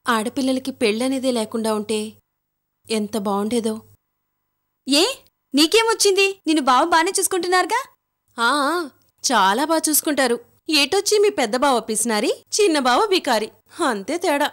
ఆడపిల్లలకి పెళ్ళనేదే లేకుండా ఉంటే ఎంత బావుండేదో ఏ నీకేమొచ్చింది నిన్ను బావ బానే చూసుకుంటున్నారుగా ఆ చాలా బాగా చూసుకుంటారు ఏటొచ్చి మీ పెద్ద బావ పిసినారి చిన్న బావ బికారి అంతే తేడా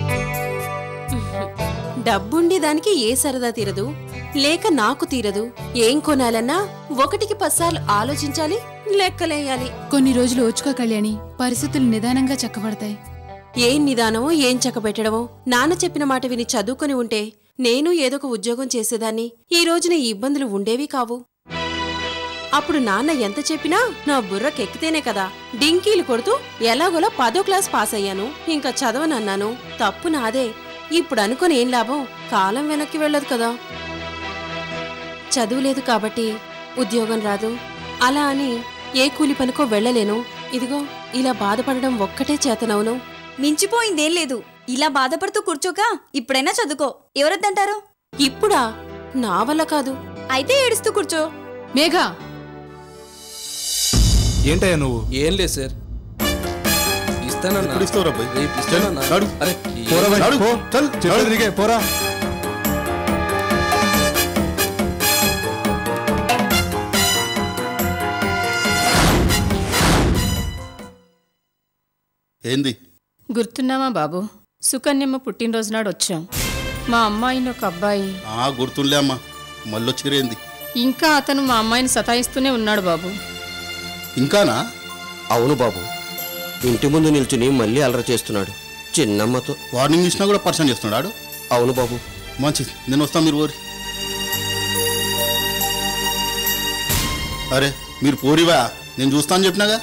డబ్బుండి దానికి ఏ సరదా తీరదు లేక నాకు తీరదు ఏం కొనాలన్నా ఒకటికి పస్సార్లు ఆలోచించాలి లెక్కలేయాలి కొన్ని రోజులు ఓచుకో కళ్యాణి పరిస్థితులు నిదానంగా చక్కబడతాయి ఏం నిదానమో ఏం చక్కబెట్టడమో నాన్న చెప్పిన మాట విని చదువుకొని ఉంటే నేను ఏదొక ఉద్యోగం చేసేదాన్ని ఈ రోజున ఈ ఇబ్బందులు ఉండేవి కావు అప్పుడు నాన్న ఎంత చెప్పినా నా బుర్రకెక్కితేనే కదా డింకీలు కొడుతూ ఎలాగోలా పదో క్లాస్ పాస్ అయ్యాను ఇంకా చదవనన్నాను తప్పు నాదే ఇప్పుడు అనుకుని ఏం లాభం కాలం వెనక్కి వెళ్ళదు కదా చదువులేదు కాబట్టి ఉద్యోగం రాదు అలా అని ఏ కూలి పనికో వెళ్ళలేను ఇదిగో ఇలా బాధపడడం ఒక్కటే చేతనవును మించిపోయిందేం లేదు ఇలా బాధపడుతూ కూర్చోక ఇప్పుడైనా చదువుకో ఎవరొద్దంటారు ఇప్పుడా నా వల్ల కాదు అయితే ఏడుస్తూ కూర్చో మేఘా ఏంటయ్యా నువ్వు ఏం లేదు సార్ ఇస్తానన్నా ఎప్పుడు ఇస్తావు రాబాయ్? రేపు ఇస్తానన్నా నడు. అరే పోరా ఏం- బయట, నడు. పో. చల్, చెట్లు నడు. తిరిగే పోరా ఏంది గుర్తున్నామా బాబు సుకన్యమ్మ పుట్టినరోజు నాడు వచ్చాం మా అమ్మాయిని ఒక అబ్బాయి ఆ గుర్తుండే అమ్మా మళ్ళొచ్చిరేంది ఇంకా అతను మా అమ్మాయిని సతాయిస్తూనే ఉన్నాడు బాబు ఇంకానా అవును బాబు ఇంటి ముందు నిల్చుని మళ్ళీ అలర చేస్తున్నాడు చిన్నమ్మతో వార్నింగ్ ఇచ్చినా కూడా పర్సన్ చేస్తున్నాడు అవును బాబు మంచిది నేను వస్తాను మీరు పోరి అరే మీరు పోరివా నేను చూస్తాను చెప్పినాగా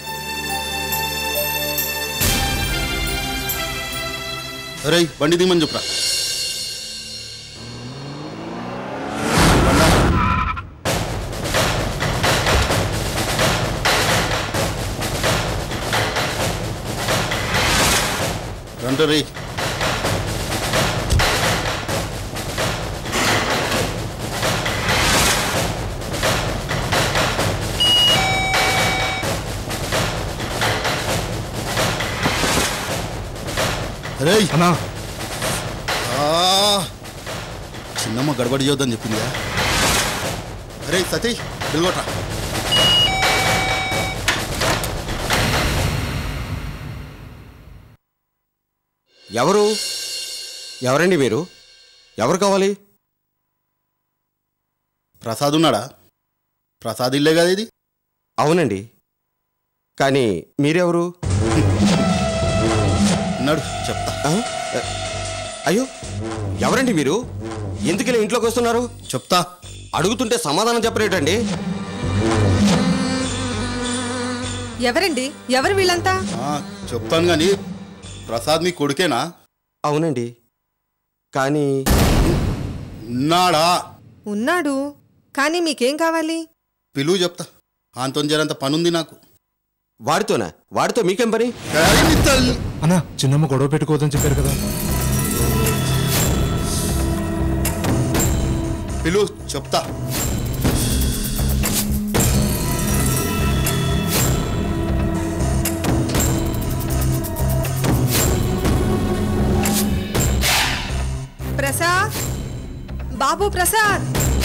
అరే బండి దిమని చెప్పురా రండి రే అరే అన్నా చిన్నమ్మ గడబడి చేయొద్దని చెప్పిందా అరే సతీష్ బిల్గొట్రా ఎవరు ఎవరండి మీరు ఎవరు కావాలి ప్రసాద్ ఉన్నాడా ప్రసాద్ ఇల్లే కదా ఇది అవునండి కానీ మీరెవరు ఉన్నాడు చెప్తా ఆ? అయ్యో ఎవరండి మీరు ఎందుకు ఇలా ఇంట్లోకి వస్తున్నారు చెప్తా అడుగుతుంటే సమాధానం చెప్పరేటండి ఎవరండి ఎవరు వీళ్ళంతా ఆ, చెప్తాను కానీ ప్రసాద్ మీ కొడుకేనా అవునండి కానీ ఉన్నాడా ఉన్నాడు కానీ మీకేం కావాలి పిలువు చెప్తా ఆంతో జరంత పనుంది నాకు వాడితోనా వాడితో మీకేం పని అరే నీ తల్లి. అన్నా చిన్నమ్మ గొడవ పెట్టుకోవద్దని చెప్పారు కదా పిలువు చెప్తా ప్రసాద్ బాబు ప్రసాద్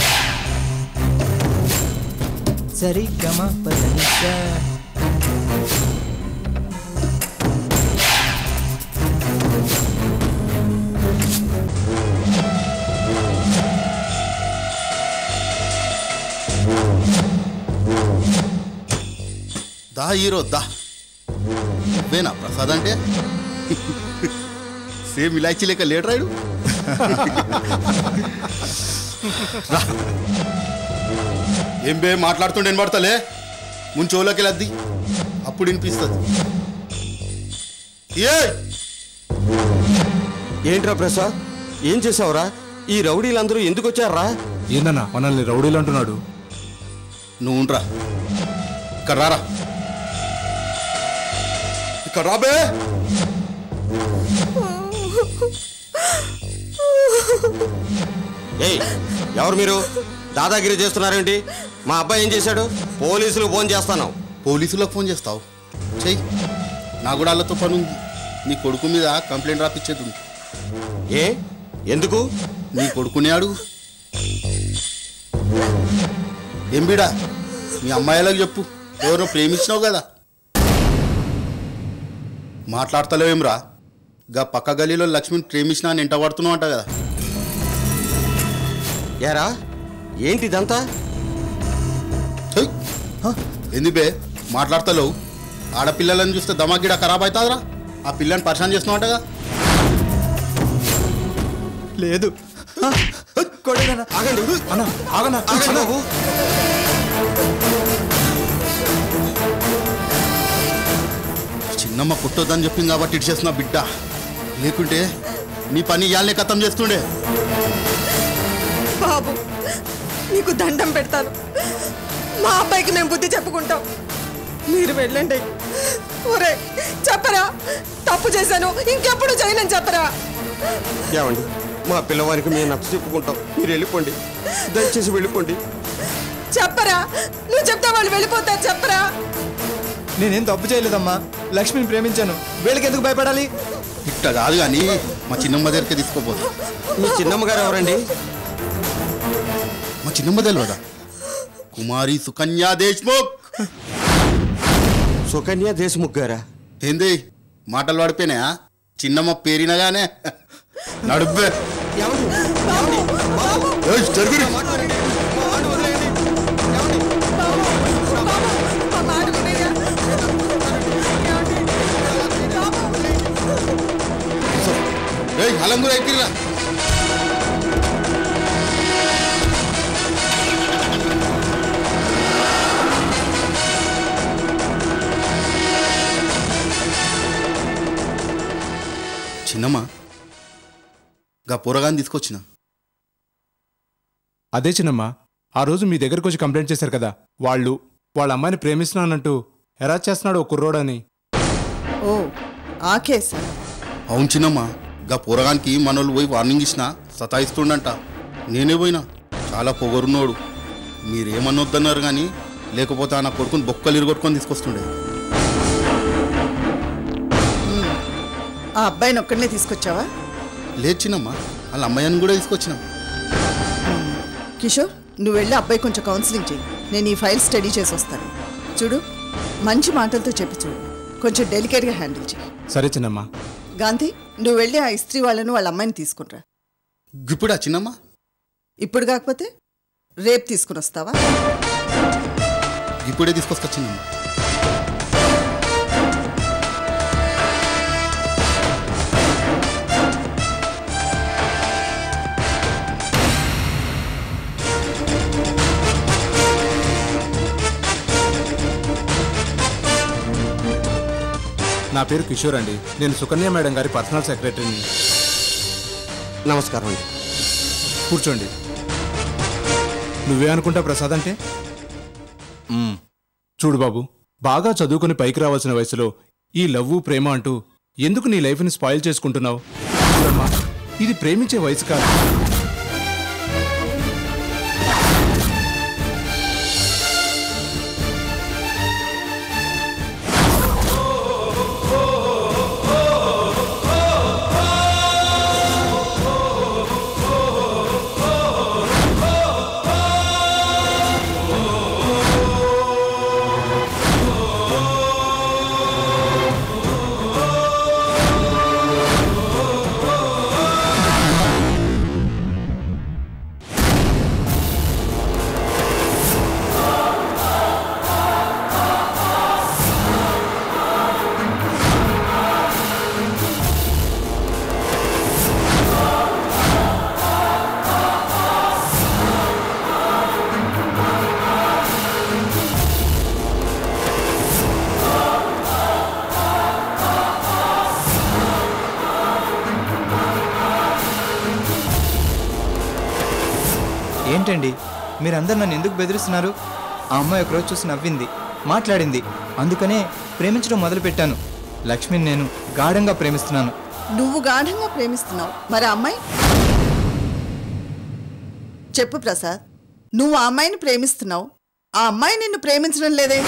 సరిగమ పదనిస దా హీరో దా నువ్వేనా ప్రసాద్ అంటే సేమ్ ఇలాచి లేక లేట్ రాయుడు రా. ఏం బే మాట్లాడుతుండే ఏం పడతలే ముంచోలోకి వెళ్ళద్ది అప్పుడు వినిపిస్తుంది ఏ ఏంట్రా ప్రసాద్ ఏం చేసావురా ఈ రౌడీలందరూ ఎందుకు వచ్చారా ఏందన్నా మనల్ని రౌడీలు అంటున్నాడు నువ్వు ఉండరా ఇక్కడ రారా ఇక్కడ రాబే ఏయ్ ఎవరు మీరు దాదాగిరి చేస్తున్నారేంటి మా అబ్బాయి ఏం చేశాడు పోలీసులకు ఫోన్ చేస్తాను పోలీసులకు ఫోన్ చేస్తావు చెయ్యి నా కూడా వాళ్ళతో పని ఉంది నీ కొడుకు మీద కంప్లైంట్ రాపిచ్చేది ఉంది ఏ ఎందుకు నీ కొడుకునే అడుగు ఏం బిడా మీ అమ్మాయిలకు చెప్పు ఎవరో ప్రేమించినావు కదా మాట్లాడతలేవేమ్రా గా పక్క గలీలో లక్ష్మిని ప్రేమించినా అని ఎంట పడుతున్నావు అంట కదా ఏరా ఏంటి ఇదంతా ఛై! హ? ఏంది బే మాట్లాడతలేవు ఆడపిల్లలను చూస్తే దమాగిడ ఖరాబ్ అవుతుందిరా ఆ పిల్లని పరిశాన్ చేస్తున్నావు అంటగా లేదు ఆ, కొడేదన్నా ఆగండి అన్న ఆగనా ఆగండి బాబు చిన్నమ్మ కుట్టొద్దని చెప్పింది కాబట్టి ఇటు చేస్తున్నా బిడ్డ లేకుంటే నీ పని ఇయాలనే ఖతం చేస్తుండే బాబు నీకు దండం పెడతాను మా అబ్బాయికి మేము బుద్ధి చెప్పుకుంటాం మీరు వెళ్ళండి ఒరే చెప్పరా తప్పు చేశాను ఇంకెప్పుడు చేయనని చెప్పరా ఏమండి మా పిల్లవారికి మేము నచ్చ చెప్పుకుంటాం మీరు వెళ్ళిపోండి దయచేసి వెళ్ళిపోండి చెప్పరా నువ్వు చెప్తే వాళ్ళు వెళ్ళిపోతారు చెప్పరా నేనేం తప్పు చేయలేదమ్మా లక్ష్మిని ప్రేమించాను వీళ్ళకి ఎందుకు భయపడాలి ఇట్ట కాదు కానీ మా చిన్నమ్మ దగ్గరికి తీసుకోపోదు మీ చిన్నమ్మ గారు ఎవరండి మా చిన్నమ్మ తెలియదా కుమారి సుకన్యా దేశ్ముఖ్ సుకన్య దేశముఖ్ గారా ఏంది మాటలు పడిపోయినాయా చిన్నమ్మ పేరినగానే నడుబ్బే ఏమండి? ఏమండి? బాబు, ఏయ్, జరుగురి. మాట్లాడండి. మా వాడిని వదిలేయండి. ఏమండి? మా మాట వినయ్యా. ఏయ్ అలంగురు ఎక్కిరా చిన్నమ్మ గా పొరగాన్ని తీసుకొచ్చిన అదే చిన్నమ్మ ఆ రోజు మీ దగ్గరకు వచ్చి కంప్లైంట్ చేశారు కదా వాళ్ళు వాళ్ళ అమ్మాయిని ప్రేమిస్తున్నానంటూ ఎలా చేస్తున్నాడు ఓ కుర్రోడని ఓ ఆ కేసా అవును చిన్నమ్మ గా పోరగానికి మనోళ్ళు పోయి వార్నింగ్ ఇచ్చిన సతాయిస్తుండంట నేనే పోయినా చాలా పొగరున్నోడు మీరేమన్నొద్దన్నారు కానీ లేకపోతే ఆ నా కొడుకుని బొక్కలు ఇరగొట్టుకొని తీసుకొస్తుండే ఆ అబ్బాయిని ఒక్కడనే తీసుకొచ్చావా లేదు చిన్నమ్మ వాళ్ళ అమ్మాయిని కూడా తీసుకొచ్చిన కిషోర్ నువ్వు వెళ్ళి అబ్బాయి కొంచెం కౌన్సిలింగ్ చేయి నేను ఈ ఫైల్ స్టడీ చేసి వస్తాను చూడు మంచి మాటలతో చెప్పి చూడు కొంచెం డెలికేట్గా హ్యాండిల్ చేయి సరే చిన్నమ్మ గాంధీ నువ్వు వెళ్ళి ఆ ఇస్త్రీ వాళ్ళను వాళ్ళ అమ్మాయిని తీసుకుంటా ఇప్పుడా చిన్నమ్మ ఇప్పుడు కాకపోతే రేపు తీసుకుని వస్తావా ఇప్పుడే తీసుకొస్తా చిన్నమ్మ నా పేరు కిషోర్ అండి నేను సుకన్య మేడం గారి పర్సనల్ సెక్రటరీని నమస్కారం అండి కూర్చోండి నువ్వే అనుకుంటా ప్రసాద్ అంటే మ్మ్. చూడు బాబు బాగా చదువుకుని పైకి రావాల్సిన వయసులో ఈ లవ్వు ప్రేమ అంటూ ఎందుకు నీ లైఫ్ని స్పాయిల్ చేసుకుంటున్నావు చూడమ్మా, ఇది ప్రేమించే వయసు కాదు ఏంటండి మీరందరు నన్ను ఎందుకు బెదిరిస్తున్నారు ఆ అమ్మాయి ఒకరోజు చూసి నవ్వింది మాట్లాడింది అందుకనే ప్రేమించడం మొదలుపెట్టాను లక్ష్మిని నేను గాఢంగా ప్రేమిస్తున్నాను నువ్వు గాఢంగా ప్రేమిస్తున్నావు మరి ఆ అమ్మాయి చెప్పు ప్రసాద్ నువ్వు ఆ అమ్మాయిని ప్రేమిస్తున్నావు ఆ అమ్మాయి నిన్ను ప్రేమించడం లేదే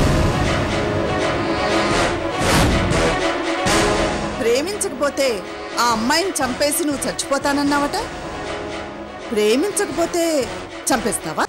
ప్రేమించకపోతే ఆ అమ్మాయిని చంపేసి నువ్వు చచ్చిపోతానన్నావట ప్రేమించకపోతే చంపేస్తావా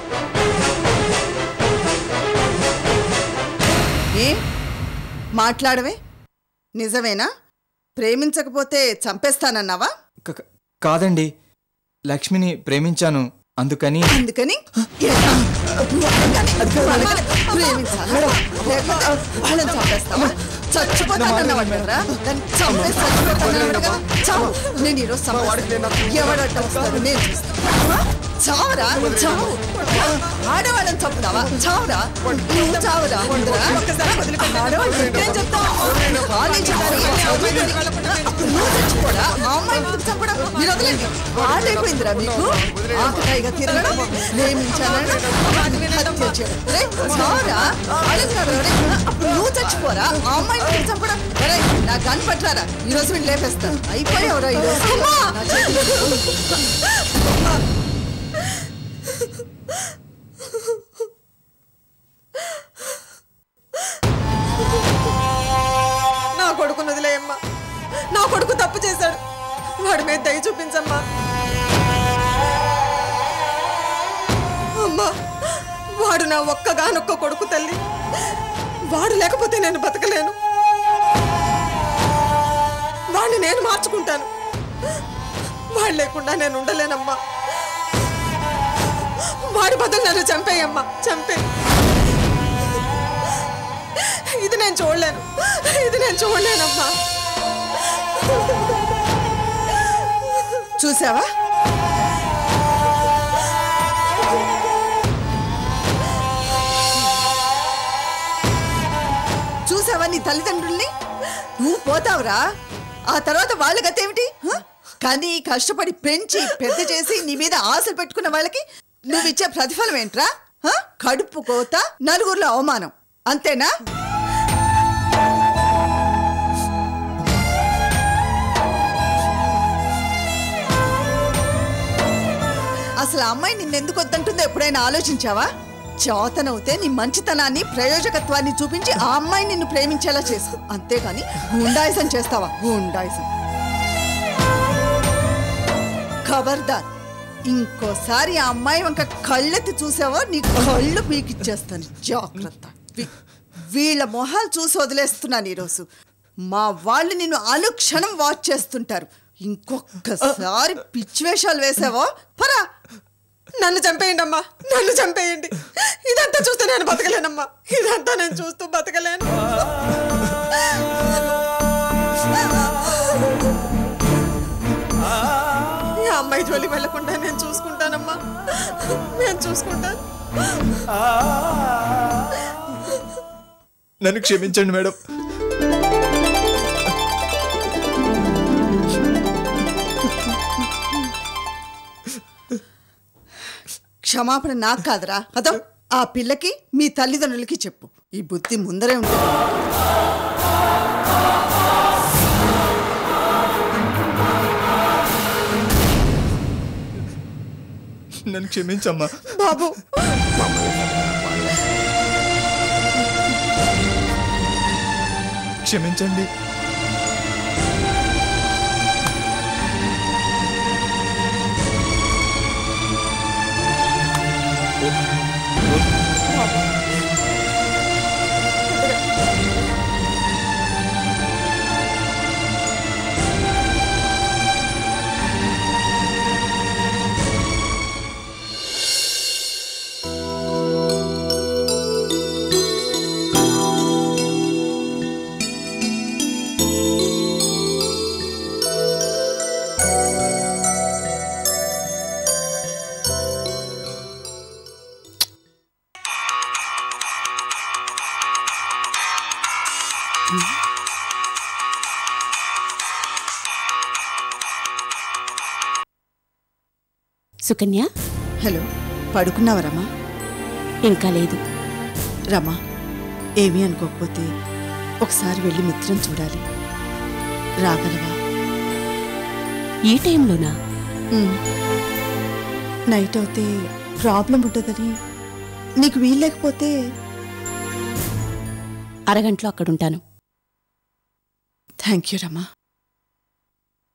ఏ మాట్లాడవే నిజమేనా ప్రేమించకపోతే చంపేస్తానన్నావా క- క- కాదండి లక్ష్మిని ప్రేమించాను అందుకని అందుకని ఎలా? వాళ్ళని ప్రేమించాలా? లేకపోతే వాళ్ళని చంపేస్తావా చచ్చిపోతానన్నావు కదా దాన్ని చంపేసి చచ్చిపోతానన్నావు కదా చావు నేను ఈరోజు చంపేస్తాను ఎవడట్ట వస్తాడు నేను చూస్తాను చావురా చావు ఆడవాళ్ళని చంపుతావా చావురా నువ్వు చావురా ఉందిరా? ఆడవాళ్ళు ఏం చెప్తావు కాలేజీ చదువుతుంది. అప్పుడు నువ్వు చచ్చిపోరా ఆ అమ్మాయిని ఎందుకు చంపడం మీరు వదలండి ఆడైపోయిందిరా మీకు ఆకతాయిగా తిరగడం ప్రేమించాలని హత్య చేయడం రే, చావురా ఆడేస్తాడు రే. అప్పుడు నువ్వు చచ్చిపోరా ఆ అమ్మాయిని ఎందుకు చంపడం ఒరే, నా గన్ పట్టారా ఈ రోజు వీళ్ళు లేపేస్తాను అయిపోయావురా ఈ రోజు నా చేతిలో నా కొడుకును వదిలేయమ్మా నా కొడుకు తప్పు చేశాడు వాడి మీద దయ చూపించమ్మా అమ్మా వాడు నా ఒక్కగానొక్క కొడుకు తల్లి వాడు లేకపోతే నేను బతకలేను వాడిని నేను మార్చుకుంటాను వాడు లేకుండా నేను ఉండలేనమ్మా వాడి బదులు నన్ను చంపేయమ్మా చంపే ఇది నేను చూడలేను ఇది నేను చూడలేనమ్మా చూసావా చూసావా నీ తల్లిదండ్రుల్ని నువ్వు పోతావురా ఆ తర్వాత వాళ్ళ గతేమిటి హ? కానీ కష్టపడి పెంచి పెద్ద చేసి నీ మీద ఆశ పెట్టుకున్న వాళ్ళకి నువ్వు ఇచ్చే ప్రతిఫలం ఏంట్రా హ? కడుపు కోత నలుగురిలో అవమానం అంతేనా అసలు ఆ అమ్మాయి నిన్నెందుకు వద్దంటుందో ఎప్పుడైనా ఆలోచించావా చేతనవుతే నీ మంచితనాన్ని ప్రయోజకత్వాన్ని చూపించి ఆ అమ్మాయి నిన్ను ప్రేమించేలా చేసుకో అంతేగాని గుండాయిసం చేస్తావా గుండాయిసం ఖబర్దార్ ఇంకోసారి ఆ అమ్మాయి వంక కళ్ళెత్తి చూసావో నీ కళ్ళు పీకిచ్చేస్తాను జాగ్రత్త వీ- వీళ్ళ మొహాలు చూసి వదిలేస్తున్నాను ఈరోజు మా వాళ్ళు నిన్ను అనుక్షణం వాచ్ చేస్తుంటారు ఇంకొకసారి పిచ్చి వేషాలు వేసావో పరా నన్ను చంపేయండి అమ్మా నన్ను చంపేయండి ఇదంతా చూస్తూ నేను బతకలేనమ్మా ఇదంతా నేను చూస్తూ బతకలేను ఈ అమ్మాయి జోలి వెళ్ళకుండా నేను చూసుకుంటానమ్మా నేను చూసుకుంటాను నన్ను క్షమించండి మేడం క్షమాపణ నాకు కాదురా అదో ఆ పిల్లకి మీ తల్లిదండ్రులకి చెప్పు ఈ బుద్ధి ముందరే ఉంటుంది నన్ను క్షమించమ్మా బాబు క్షమించండి సుకన్య హలో పడుకున్నావా రమా ఇంకా లేదు రమా ఏమీ అనుకోకపోతే ఒకసారి వెళ్ళి మిత్రం చూడాలి రాగలవా ఈ టైంలోనా ఉమ్. నైట్ అవుతే ప్రాబ్లం ఉంటుందని నీకు వీల్లేకపోతే అరగంటలో అక్కడుంటాను థ్యాంక్ యూ రమా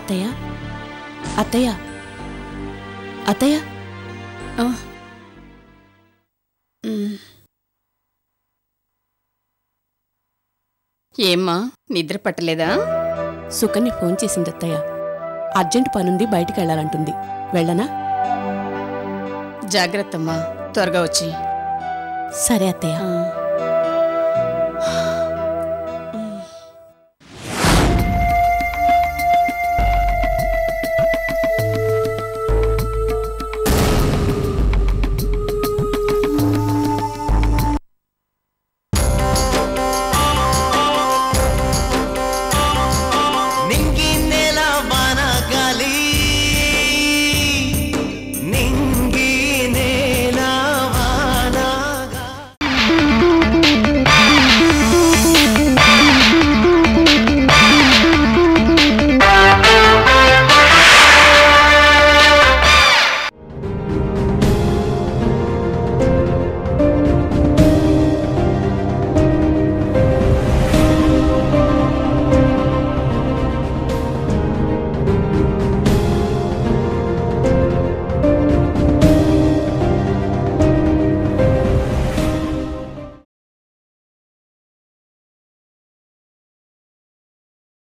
అత్తయ్య అత్తయ్య అత్తయ్య ఆ. మ్. ఏమ్మా నిద్ర పట్టలేదా సుకన్య ఫోన్ చేసింది అత్తయ్య అర్జెంట్ పనుంది బయటికి వెళ్ళాలంటుంది వెళ్ళనా జాగ్రత్తమ్మా త్వరగా వచ్చి సరే అత్తయ్య ఆ.